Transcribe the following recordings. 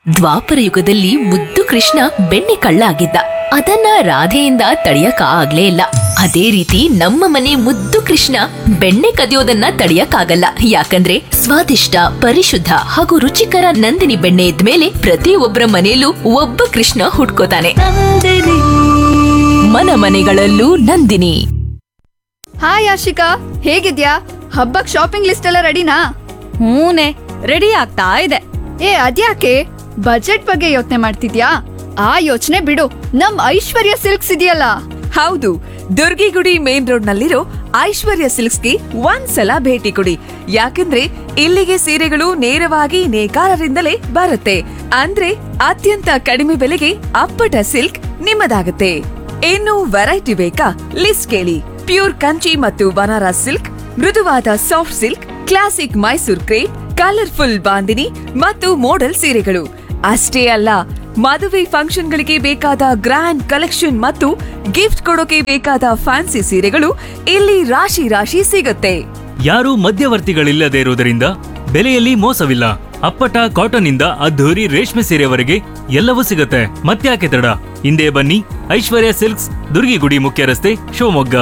ದ್ವಾಪರ ಯುಗದಲ್ಲಿ ಮುದ್ದು ಕೃಷ್ಣ ಬೆಣ್ಣೆ ಕಳ್ಳ ಆಗಿದ್ದ ಅದನ್ನ ರಾಧೆಯಿಂದ ತಡೆಯಕ ಆಗ್ಲೇ ಇಲ್ಲ ಅದೇ ರೀತಿ ನಮ್ಮ ಮನೆ ಮುದ್ದು ಕೃಷ್ಣ ಬೆಣ್ಣೆ ಕದಿಯೋದನ್ನ ತಡೆಯಕ್ಕಾಗಲ್ಲ ಯಾಕಂದ್ರೆ ಸ್ವಾದಿಷ್ಟ ಪರಿಶುದ್ಧ ಹಾಗೂ ರುಚಿಕರ ನಂದಿನಿ ಬೆಣ್ಣೆ ಇದ್ಮೇಲೆ ಪ್ರತಿಯೊಬ್ಬರ ಮನೆಯಲ್ಲೂ ಒಬ್ಬ ಕೃಷ್ಣ ಹುಟ್ಕೋತಾನೆ ಮನ ಮನೆಗಳಲ್ಲೂ ನಂದಿನಿ ಹಾಯ್ ಆಶಿಕಾ ಹೇಗಿದ್ಯಾ ಹಬ್ಬಕ್ ಶಾಪಿಂಗ್ ಲಿಸ್ಟ್ ಎಲ್ಲ ರೆಡಿನಾ ಹೂನೆ ರೆಡಿ ಆಗ್ತಾ ಇದೆ ಏ ಅದ್ಯಾಕೆ ಬಜೆಟ್ ಬಗ್ಗೆ ಯೋಚನೆ ಮಾಡ್ತಿದ್ಯಾ ಆ ಯೋಚನೆ ಬಿಡು ನಮ್ ಐಶ್ವರ್ಯ ಸಿಲ್ಕ್ಸ್ ಇದೆಯಲ್ಲ ಹೌದು ದುರ್ಗಿಗುಡಿ ಮೇನ್ ರೋಡ್ ನಲ್ಲಿರೋ ಐಶ್ವರ್ಯ ಸಿಲ್ಕ್ಸ್ಗೆ ಒಂದ್ಸಲ ಭೇಟಿ ಕೊಡಿ ಯಾಕಂದ್ರೆ ಇಲ್ಲಿಗೆ ಸೀರೆಗಳು ನೇರವಾಗಿ ನೇಕಾರರಿಂದಲೇ ಬರುತ್ತೆ ಅಂದ್ರೆ ಅತ್ಯಂತ ಕಡಿಮೆ ಬೆಲೆಗೆ ಅಪ್ಪಟ ಸಿಲ್ಕ್ ನಿಮ್ಮದಾಗುತ್ತೆ ಇನ್ನು ವೆರೈಟಿ ಬೇಕಾ ಲಿಸ್ಟ್ ಕೇಳಿ ಪ್ಯೂರ್ ಕಂಚಿ ಮತ್ತು ಬನಾರಸ್ ಸಿಲ್ಕ್ ಮೃದುವಾದ soft silk classic Mysore crepe colourful bandhani ಮತ್ತು ಮೋಡಲ್ ಸೀರೆಗಳು ಅಷ್ಟೇ ಅಲ್ಲ ಮದುವೆ ಫಂಕ್ಷನ್ಗಳಿಗೆ ಬೇಕಾದ ಗ್ರ್ಯಾಂಡ್ ಕಲೆಕ್ಷನ್ ಮತ್ತು ಗಿಫ್ಟ್ ಕೊಡೋಕೆ ಬೇಕಾದ ಫ್ಯಾನ್ಸಿ ಸೀರೆಗಳು ಇಲ್ಲಿ ರಾಶಿ ರಾಶಿ ಸಿಗುತ್ತೆ ಯಾರೂ ಮಧ್ಯವರ್ತಿಗಳಿಲ್ಲದೆ ಇರುವುದರಿಂದ ಬೆಲೆಯಲ್ಲಿ ಮೋಸವಿಲ್ಲ ಅಪ್ಪಟ ಕಾಟನ್ ಇಂದ ಅದ್ಧೂರಿ ರೇಷ್ಮೆ ಸೀರೆವರೆಗೆ ಎಲ್ಲವೂ ಸಿಗುತ್ತೆ ಮತ್ತ್ಯಾಕೆ ತಡ ಹಿಂದೆ ಬನ್ನಿ ಐಶ್ವರ್ಯ ಸಿಲ್ಕ್ಸ್ ದುರ್ಗಿಗುಡಿ ಮುಖ್ಯ ರಸ್ತೆ ಶಿವಮೊಗ್ಗ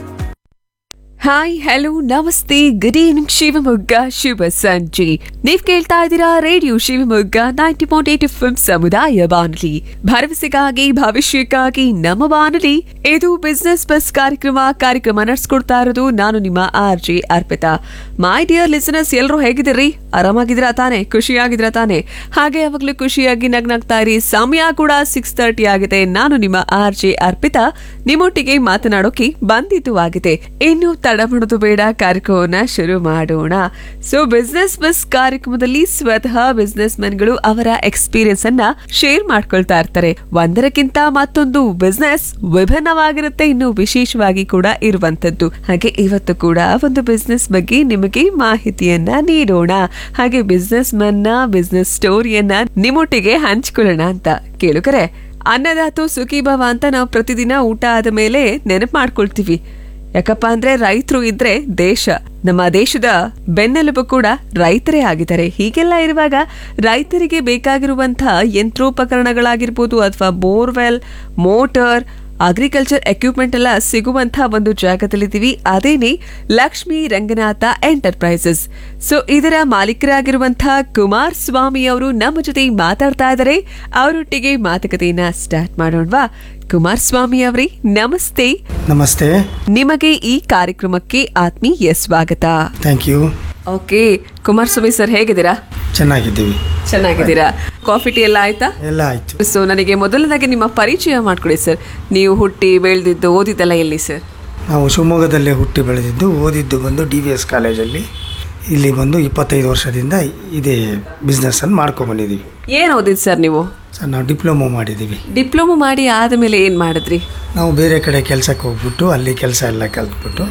ಹಾಯ್ ಹಲೋ ನಮಸ್ತೆ ಗುಡ್ ಈವ್ನಿಂಗ್ ಶಿವಮೊಗ್ಗ ಶುಭ ಸಂಜೆ ನೀವ್ ಕೇಳ್ತಾ ಇದ್ದೀರಾ radio Shivamogga ninety point eight F ಸಮುದಾಯ ಬಾನುಲಿ ಭರವಸೆಗಾಗಿ ಭವಿಷ್ಯಕ್ಕಾಗಿ ನಮ್ಮ ಬಾನುಲಿ ಇದು ಬಿಸ್ನೆಸ್ ಬಸ್ ಕಾರ್ಯಕ್ರಮ ಕಾರ್ಯಕ್ರಮ ನಡೆಸ್ಕೊಡ್ತಾ ಇರೋದು ನಾನು ನಿಮ್ಮ R J Arpita my dear listeners ಎಲ್ಲರೂ ಹೇಗಿದ್ದೀರಿ ಆರಾಮಾಗಿದ್ದೀರಾ ತಾನೆ ಖುಷಿಯಾಗಿದ್ದೀರಾ ತಾನೆ ಹಾಗೆ ಯಾವಾಗ್ಲೂ ಖುಷಿಯಾಗಿ ನಗ್ನಾಗ್ತಾ ಇರಿ ಸಮಯ ಕೂಡ ಸಿಕ್ಸ್ ತರ್ಟಿ ಆಗಿದೆ ನಾನು ನಿಮ್ಮ ಆರ್ ಜೆ ಅರ್ಪಿತಾ ನಿಮ್ಮೊಟ್ಟಿಗೆ ಮಾತನಾಡೋಕೆ ಬಂದಿದ್ದು ಆಗಿದೆ ಇನ್ನು ತಡ ಮಾಡೋದು ಬೇಡ ಕಾರ್ಯಕ್ರಮವನ್ನ ಶುರು ಮಾಡೋಣ ಸೊ ಬಿಸ್ನೆಸ್ ಬಸ್ ಕಾರ್ಯಕ್ರಮದಲ್ಲಿ ಸ್ವತಃ ಬಿಸ್ನೆಸ್ ಗಳು ಅವರ ಎಕ್ಸ್ಪೀರಿಯನ್ಸ್ ಅನ್ನ ಶೇರ್ ಮಾಡ್ಕೊಳ್ತಾ ಇರ್ತಾರೆ ಒಂದರಕ್ಕಿಂತ ಮತ್ತೊಂದು ಬಿಸ್ನೆಸ್ ವಿಭಿನ್ನವಾಗಿರುತ್ತೆ ಇನ್ನು ವಿಶೇಷವಾಗಿ ಕೂಡ ಇರುವಂತದ್ದು ಹಾಗೆ ಇವತ್ತು ಕೂಡ ಒಂದು ಬಿಸ್ನೆಸ್ ಬಗ್ಗೆ ನಿಮಗೆ ಮಾಹಿತಿಯನ್ನ ನೀಡೋಣ ಹಾಗೆ ಬಿಸ್ನೆಸ್ ಮನ್ನ ಬಿಸ್ನೆಸ್ ಸ್ಟೋರಿಯನ್ನ ನಿಮ್ಮೊಟ್ಟಿಗೆ ಹಂಚ್ಕೊಳ್ಳೋಣ ಅಂತ ಕೇಳುಗರೆ ಅನ್ನದಾತು ಸುಖಿ ಭವ ಅಂತ ನಾವು ಪ್ರತಿದಿನ ಊಟ ಆದ ಮೇಲೆ ನೆನಪು ಮಾಡ್ಕೊಳ್ತೀವಿ ಯಾಕಪ್ಪ ಅಂದ್ರೆ ರೈತರು ಇದ್ರೆ ದೇಶ ನಮ್ಮ ದೇಶದ ಬೆನ್ನೆಲುಬು ಕೂಡ ರೈತರೇ ಆಗಿದ್ದಾರೆ ಹೀಗೆಲ್ಲ ಇರುವಾಗ ರೈತರಿಗೆ ಬೇಕಾಗಿರುವಂತಹ ಯಂತ್ರೋಪಕರಣಗಳಾಗಿರ್ಬೋದು ಅಥವಾ ಬೋರ್ವೆಲ್ ಮೋಟರ್ ಅಗ್ರಿಕಲ್ಚರ್ ಎಕ್ವಿಪ್ಮೆಂಟ್ ಎಲ್ಲ ಸಿಗುವಂತಹ ಒಂದು ಜಾಗದಲ್ಲಿದ್ದೀವಿ ಅದೇನೆ ಲಕ್ಷ್ಮೀ ರಂಗನಾಥ ಎಂಟರ್ಪ್ರೈಸಸ್ ಸೊ ಇದರ ಮಾಲೀಕರಾಗಿರುವಂತಹ ಕುಮಾರ್ ಸ್ವಾಮಿ ಅವರು ನಮ್ಮ ಜೊತೆ ಮಾತಾಡ್ತಾ ಇದ್ದಾರೆ ಅವರೊಟ್ಟಿಗೆ ಮಾತುಕತೆಯನ್ನ ಸ್ಟಾರ್ಟ್ ಮಾಡೋಣವಾ ಕುಮಾರ್ ಸ್ವಾಮಿ ಅವರೇ ನಮಸ್ತೆ ನಮಸ್ತೆ ನಿಮಗೆ ಈ ಕಾರ್ಯಕ್ರಮಕ್ಕೆ ಆತ್ಮೀಯ ಸ್ವಾಗತ thank you okay Kumaraswamy sir ಹೇಗಿದ್ದೀರಾ ಚೆನ್ನಾಗಿದ್ದೀವಿ ಚೆನ್ನಾಗಿದ್ದೀರಾ ಕಾಫಿ ಟೀ ಎಲ್ಲ ಆಯ್ತಾ ಎಲ್ಲ ಆಯಿತು ಸೊ ನನಗೆ ಮೊದಲನೇದಾಗಿ ನಿಮ್ಮ ಪರಿಚಯ ಮಾಡ್ಕೊಡಿ ಸರ್ ನೀವು ಹುಟ್ಟಿ ಬೆಳೆದಿದ್ದು ಓದಿದ್ದೆಲ್ಲ ಎಲ್ಲಿ ಸರ್ ನಾವು ಶಿವಮೊಗ್ಗದಲ್ಲೇ ಹುಟ್ಟಿ ಬೆಳೆದಿದ್ದು ಓದಿದ್ದು ಬಂದು ಡಿ ವಿ ಎಸ್ ಕಾಲೇಜಲ್ಲಿ ಇಲ್ಲಿ ಬಂದು ಇಪ್ಪತ್ತೈದು ವರ್ಷದಿಂದ ಇದೇ ಬಿಸ್ನೆಸ್ಸನ್ನು ಮಾಡ್ಕೊಂಬಂದಿದ್ದೀವಿ ಏನು ಓದಿದ್ ಸರ್ ನೀವು ಸರ್ ನಾವು ಡಿಪ್ಲೊಮೊ ಮಾಡಿದ್ದೀವಿ ಡಿಪ್ಲೊಮೊ ಮಾಡಿ ಆದಮೇಲೆ ಏನು ಮಾಡಿದ್ರಿ ನಾವು ಬೇರೆ ಕಡೆ ಕೆಲಸಕ್ಕೆ ಹೋಗ್ಬಿಟ್ಟು ಅಲ್ಲಿ ಕೆಲಸ ಎಲ್ಲ ಕಲ್ತ್ಬಿಟ್ಟು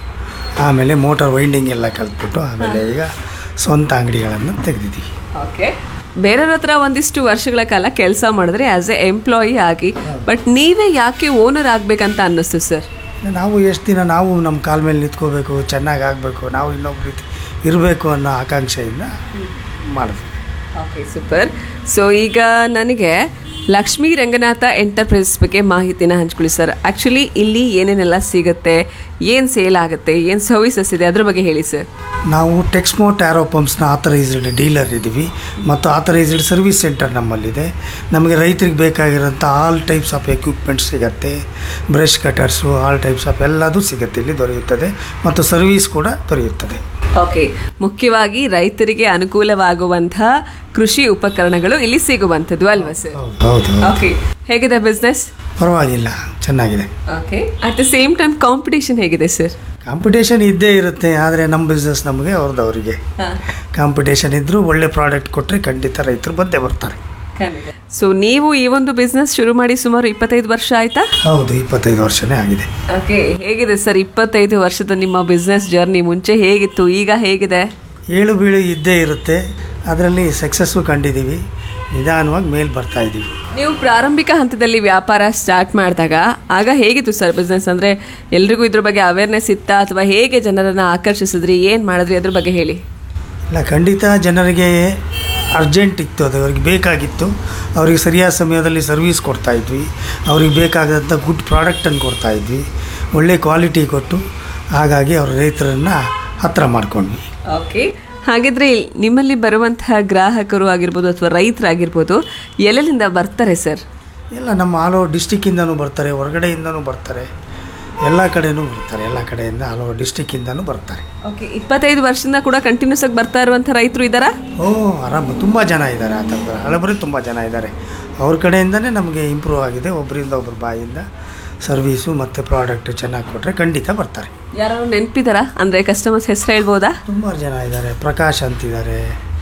ಆಮೇಲೆ ಮೋಟಾರ್ ವೈಂಡಿಂಗ್ ಎಲ್ಲ ಕಲ್ತ್ಬಿಟ್ಟು ಆಮೇಲೆ ಈಗ ಸ್ವಂತ ಅಂಗಡಿಗಳನ್ನು ತೆಗೆದಿದ್ದೀವಿ ಓಕೆ ಬೇರೆಯವ್ರ ಹತ್ರ ಒಂದಿಷ್ಟು ವರ್ಷಗಳ ಕಾಲ ಕೆಲಸ ಮಾಡಿದ್ರೆ ಆಸ್ ಎ ಎಂಪ್ಲಾಯಿ ಆಗಿ ಬಟ್ ನೀವೇ ಯಾಕೆ ಓನರ್ ಆಗ್ಬೇಕಂತ ಅನ್ನಿಸ್ತು ಸರ್ ನಾವು ಎಷ್ಟು ದಿನ ನಾವು ನಮ್ಮ ಕಾಲ ಮೇಲೆ ನಿಂತ್ಕೋಬೇಕು ಚೆನ್ನಾಗಿ ಆಗಬೇಕು ನಾವು ಇನ್ನೊಬ್ರು ಇರಬೇಕು ಅನ್ನೋ ಆಕಾಂಕ್ಷೆಯಿಂದ ಮಾಡಿದ್ವಿ ಓಕೆ ಸೂಪರ್ ಸೊ ಈಗ ನನಗೆ ಲಕ್ಷ್ಮೀ ರಂಗನಾಥ ಎಂಟರ್ಪ್ರೈಸಸ್ ಬಗ್ಗೆ ಮಾಹಿತಿನ ಹಂಚ್ಕೊಳ್ಳಿ ಸರ್ ಆ್ಯಕ್ಚುಲಿ ಇಲ್ಲಿ ಏನೇನೆಲ್ಲ ಸಿಗುತ್ತೆ ಏನು ಸೇಲ್ ಆಗುತ್ತೆ ಏನು ಸರ್ವಿಸಸ್ ಇದೆ ಅದ್ರ ಬಗ್ಗೆ ಹೇಳಿ ಸರ್ ನಾವು ಟೆಕ್ಸ್ಮೋ ಟ್ಯಾರೋ ಪಂಪ್ಸ್ನ ಆಥರೈಸ್ಡ್ ಡೀಲರ್ ಇದ್ದೀವಿ ಮತ್ತು ಆಥರೈಸ್ಡ್ ಸರ್ವಿಸ್ ಸೆಂಟರ್ ನಮ್ಮಲ್ಲಿದೆ ನಮಗೆ ರೈತರಿಗೆ ಬೇಕಾಗಿರೋಂಥ ಆಲ್ ಟೈಪ್ಸ್ ಆಫ್ ಎಕ್ವಿಪ್ಮೆಂಟ್ಸ್ ಸಿಗುತ್ತೆ brush cutters all types of ಎಲ್ಲದೂ ಸಿಗುತ್ತೆ ಇಲ್ಲಿ ದೊರೆಯುತ್ತದೆ ಮತ್ತು ಸರ್ವಿಸ್ ಕೂಡ ದೊರೆಯುತ್ತದೆ ಓಕೆ ಮುಖ್ಯವಾಗಿ ರೈತರಿಗೆ ಅನುಕೂಲವಾಗುವಂತಹ ಕೃಷಿ ಉಪಕರಣಗಳು ಇಲ್ಲಿ ಸಿಗುವಂಥದ್ದು ಅಲ್ವಾ ಸರ್ ಹೌದು ಓಕೆ ಹೇಗಿದೆ ಬಿಸ್ನೆಸ್ ಪರವಾಗಿಲ್ಲ ಚೆನ್ನಾಗಿದೆ okay at the same time competition ಹೇಗಿದೆ ಸರ್ ಕಾಂಪಿಟೇಷನ್ ಇದ್ದೇ ಇರುತ್ತೆ ಆದರೆ ನಮ್ಮ ಬಿಸ್ನೆಸ್ ನಮಗೆ ಅವ್ರದ್ದು ಅವರಿಗೆ ಕಾಂಪಿಟೇಷನ್ ಇದ್ದರೂ ಒಳ್ಳೆ ಪ್ರಾಡಕ್ಟ್ ಕೊಟ್ಟರೆ ಖಂಡಿತ ರೈತರು ಬಂದೇ ಬರ್ತಾರೆ ಸೊ ನೀವು ಈ ಒಂದು ಬಿಸ್ನೆಸ್ ಶುರು ಮಾಡಿ ಸುಮಾರು ಇಪ್ಪತ್ತೈದು ವರ್ಷ ಆಯ್ತಾ ಹೌದು ಇಪ್ಪತ್ತೈದು ವರ್ಷನೇ ಆಗಿದೆ ಓಕೆ ಹೇಗಿದೆ ಸರ್ ಇಪ್ಪತ್ತೈದು ವರ್ಷದ ನಿಮ್ಮ ಬಿಸ್ನೆಸ್ ಜರ್ನಿ ಮುಂಚೆ ಹೇಗಿತ್ತು ಈಗ ಹೇಗಿದೆ ಏಳು ಬೀಳು ಇದ್ದೇ ಇರುತ್ತೆ ಅದರಲ್ಲಿ ಸಕ್ಸಸ್ಸು ಕಂಡಿದ್ದೀವಿ ನಿಧಾನವಾಗಿ ಮೇಲೆ ಬರ್ತಾ ಇದ್ದೀವಿ ನೀವು ಪ್ರಾರಂಭಿಕ ಹಂತದಲ್ಲಿ ವ್ಯಾಪಾರ ಸ್ಟಾರ್ಟ್ ಮಾಡಿದಾಗ ಆಗ ಹೇಗಿತ್ತು ಸರ್ ಬಿಸ್ನೆಸ್ ಅಂದರೆ ಎಲ್ರಿಗೂ ಇದ್ರ ಬಗ್ಗೆ ಅವೇರ್ನೆಸ್ ಇತ್ತಾ ಅಥವಾ ಹೇಗೆ ಜನರನ್ನು ಆಕರ್ಷಿಸಿದ್ರಿ ಏನು ಮಾಡಿದ್ರಿ ಅದ್ರ ಬಗ್ಗೆ ಹೇಳಿ ಇಲ್ಲ ಖಂಡಿತ ಜನರಿಗೆ ಅರ್ಜೆಂಟ್ ಇತ್ತು ಅದು ಅವ್ರಿಗೆ ಬೇಕಾಗಿತ್ತು ಅವ್ರಿಗೆ ಸರಿಯಾದ ಸಮಯದಲ್ಲಿ ಸರ್ವಿಸ್ ಕೊಡ್ತಾಯಿದ್ವಿ ಅವ್ರಿಗೆ ಬೇಕಾದಂಥ ಗುಡ್ ಪ್ರಾಡಕ್ಟನ್ನು ಕೊಡ್ತಾಯಿದ್ವಿ ಒಳ್ಳೆ ಕ್ವಾಲಿಟಿ ಕೊಟ್ಟು ಹಾಗಾಗಿ ಅವ್ರ ರೈತರನ್ನು ಹತ್ತಿರ ಮಾಡ್ಕೊಂಡ್ವಿ ಓಕೆ ಹಾಗಿದ್ರೆ ನಿಮ್ಮಲ್ಲಿ ಬರುವಂತಹ ಗ್ರಾಹಕರು ಆಗಿರ್ಬೋದು ಅಥವಾ ರೈತರಾಗಿರ್ಬೋದು ಎಲ್ಲೆಲ್ಲಿಂದ ಬರ್ತಾರೆ ಸರ್ ಎಲ್ಲ ನಮ್ಮ ಆಲ್ ಓವರ್ ಡಿಸ್ಟಿಕ್ಕಿಂದನೂ ಬರ್ತಾರೆ ಹೊರಗಡೆಯಿಂದನೂ ಬರ್ತಾರೆ ಎಲ್ಲ ಕಡೆನೂ ಬರ್ತಾರೆ ಎಲ್ಲ ಕಡೆಯಿಂದ ಆಲ್ ಓವರ್ ಡಿಸ್ಟಿಕ್ಕಿಂದನೂ ಬರ್ತಾರೆ ಓಕೆ ಇಪ್ಪತ್ತೈದು ವರ್ಷದಿಂದ ಕೂಡ ಕಂಟಿನ್ಯೂಸ್ ಆಗಿ ಬರ್ತಾ ಇರುವಂಥ ರೈತರು ಇದ್ದಾರಾ ಓ ಆರಾಮ ತುಂಬ ಜನ ಇದ್ದಾರೆ ಆ ಥರದ ಹಳಬರಿ ತುಂಬ ಜನ ಇದ್ದಾರೆ ಅವ್ರ ಕಡೆಯಿಂದನೇ ನಮಗೆ ಇಂಪ್ರೂವ್ ಆಗಿದೆ ಒಬ್ಬರಿಂದ ಒಬ್ಬರ ಬಾಯಿಂದ ಸರ್ವೀಸು ಮತ್ತು ಪ್ರಾಡಕ್ಟ್ ಚೆನ್ನಾಗಿ ಕೊಟ್ಟರೆ ಖಂಡಿತ ಬರ್ತಾರೆ ಯಾರು ನೆನಪಿದಾರಾ ಅಂದರೆ ಕಸ್ಟಮರ್ಸ್ ಹೆಸರು ಹೇಳ್ಬೋದಾ ತುಂಬ ಜನ ಇದ್ದಾರೆ ಪ್ರಕಾಶ್ ಅಂತಿದ್ದಾರೆ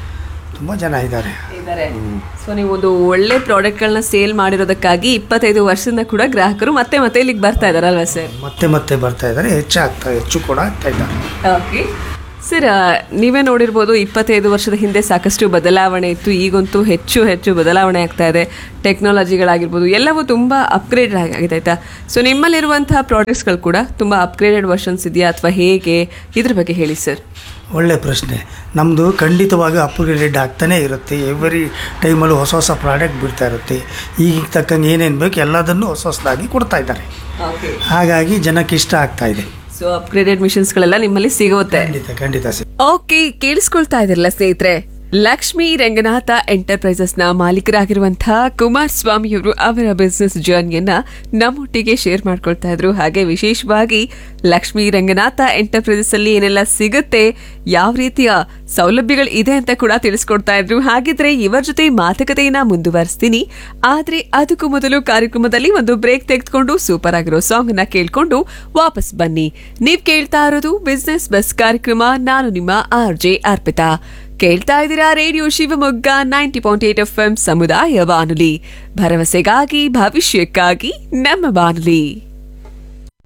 ತುಂಬ ಜನ ಇದ್ದಾರೆ ಇದ್ದಾರೆ ಸೊ ನೀವು ಒಂದು ಒಳ್ಳೆ ಪ್ರಾಡಕ್ಟ್ಗಳನ್ನ ಸೇಲ್ ಮಾಡಿರೋದಕ್ಕಾಗಿ ಇಪ್ಪತ್ತೈದು ವರ್ಷದಿಂದ ಕೂಡ ಗ್ರಾಹಕರು ಮತ್ತೆ ಮತ್ತೆ ಇಲ್ಲಿಗೆ ಬರ್ತಾ ಇದಾರಲ್ವಾ ಸರ್ ಮತ್ತೆ ಮತ್ತೆ ಬರ್ತಾ ಇದ್ದಾರೆ ಹೆಚ್ಚಾಗ್ತಾ ಹೆಚ್ಚು ಕೂಡ ಆಗ್ತಾ ಇದ್ದಾರೆ ಓಕೆ ಸರ್ ಆ, ನೀವೇ ನೋಡಿರ್ಬೋದು ಇಪ್ಪತ್ತೈದು ವರ್ಷದ ಹಿಂದೆ ಸಾಕಷ್ಟು ಬದಲಾವಣೆ ಇತ್ತು ಈಗಂತೂ ಹೆಚ್ಚು ಹೆಚ್ಚು ಬದಲಾವಣೆ ಆಗ್ತಾ ಇದೆ ಟೆಕ್ನಾಲಜಿಗಳಾಗಿರ್ಬೋದು ಎಲ್ಲವೂ ತುಂಬ ಅಪ್ಗ್ರೇಡ್ ಆಗಿದೆ ಆಯ್ತಾ ಸೊ ನಿಮ್ಮಲ್ಲಿರುವಂತಹ ಪ್ರಾಡಕ್ಟ್ಸ್ಗಳು ಕೂಡ ತುಂಬ ಅಪ್ಗ್ರೇಡೆಡ್ ವರ್ಷನ್ಸ್ ಇದೆಯಾ ಅಥವಾ ಹೇಗೆ ಇದ್ರ ಬಗ್ಗೆ ಹೇಳಿ ಸರ್ ಒಳ್ಳೆ ಪ್ರಶ್ನೆ ನಮ್ಮದು ಖಂಡಿತವಾಗಿ ಅಪ್ಗ್ರೇಡೆಡ್ ಆಗ್ತಾನೇ ಇರುತ್ತೆ ಎವ್ರಿ ಟೈಮಲ್ಲೂ ಹೊಸ ಹೊಸ ಪ್ರಾಡಕ್ಟ್ ಬಿಡ್ತಾ ಇರುತ್ತೆ ಈಗ ತಕ್ಕಂಗೆ ಏನೇನು ಬೇಕು ಎಲ್ಲದನ್ನು ಹೊಸ ಹೊಸದಾಗಿ ಕೊಡ್ತಾ ಇದ್ದಾರೆ ಓಕೆ ಹಾಗಾಗಿ ಜನಕ್ಕೆ ಇಷ್ಟ ಆಗ್ತಾ ಇದೆ ಸೊ ಅಪ್ಗ್ರೇಡೆಡ್ ಮಿಷನ್ಸ್ಗಳೆಲ್ಲ ನಿಮ್ಮಲ್ಲಿ ಸಿಗುತ್ತೆ ಖಂಡಿತ ಖಂಡಿತ ಸಿ ಓಕೆ ಕೇಳಿಸ್ಕೊಳ್ತಾ ಇದ್ರಲ್ಲ ಸ್ನೇಹಿತರೆ ಲಕ್ಷ್ಮೀ ರಂಗನಾಥ ಎಂಟರ್ಪ್ರೈಸಸ್ ನ ಮಾಲೀಕರಾಗಿರುವಂತಹ ಕುಮಾರಸ್ವಾಮಿಯವರು ಅವರ ಬಿಸ್ನೆಸ್ ಜರ್ನಿಯನ್ನ ನಮ್ಮೊಟ್ಟಿಗೆ ಶೇರ್ ಮಾಡ್ಕೊಳ್ತಾ ಇದ್ರು ಹಾಗೆ ವಿಶೇಷವಾಗಿ ಲಕ್ಷ್ಮೀ ರಂಗನಾಥ ಎಂಟರ್ಪ್ರೈಸಸ್ ಅಲ್ಲಿ ಏನೆಲ್ಲ ಸಿಗುತ್ತೆ ಯಾವ ರೀತಿಯ ಸೌಲಭ್ಯಗಳು ಇದೆ ಅಂತ ಕೂಡ ತಿಳಿಸ್ಕೊಡ್ತಾ ಇದ್ರು ಹಾಗಿದ್ರೆ ಇವರ ಜೊತೆ ಮಾತುಕತೆಯನ್ನ ಮುಂದುವರಿಸ್ತೀನಿ ಆದ್ರೆ ಅದಕ್ಕೂ ಮೊದಲು ಕಾರ್ಯಕ್ರಮದಲ್ಲಿ ಒಂದು ಬ್ರೇಕ್ ತೆಗೆದುಕೊಂಡು ಸೂಪರ್ ಆಗಿರೋ ಸಾಂಗ್ ಅನ್ನ ಕೇಳ್ಕೊಂಡು ವಾಪಸ್ ಬನ್ನಿ ನೀವ್ ಕೇಳ್ತಾ ಇರೋದು ಬಿಸ್ನೆಸ್ ಬಸ್ ಕಾರ್ಯಕ್ರಮ ನಾನು ನಿಮ್ಮ ಆರ್ ಜೆ ಅರ್ಪಿತಾ ಕೇಳ್ತಾ ಇದ್ದೀರಾ radio Shivamogga ninety point eight F M ಸಮುದಾಯ ಬಾನುಲಿ ಭರವಸೆಗಾಗಿ ಭವಿಷ್ಯಕ್ಕಾಗಿ ನಮ್ಮ ಬಾನುಲಿ